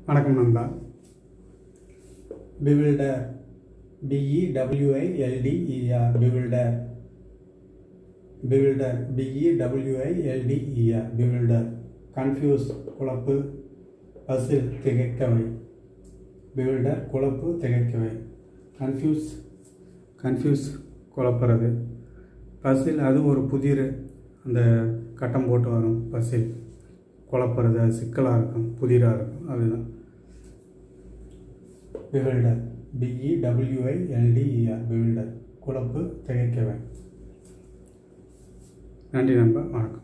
வணக்கம் நண்பா பிவில்டர் பிஇடபிள்யூஐஎல்டிஇஆர் பிவில்டர் பிவில்டர் பிஇடபிள்யூஐஎல்டிஇஆர் பிவில்டர் confuse குழப்பு Basil திகைக்கவை பிவில்டர் குழப்பு திகைக்கவை confuse confuse குழப்புறது Basil அது ஒரு புதிர் அந்த கட்டம் போட்டு வரும் பசில் குழப்புறது அது சிக்கலாக இருக்கும் புதிராக இருக்கும் அதுதான் பிவில்டர் பிஇடபிள்யூஐஎல்டிஇஆர் பிவில்டர் குழப்பு திகைக்கவை நன்றி நண்பா வணக்கம்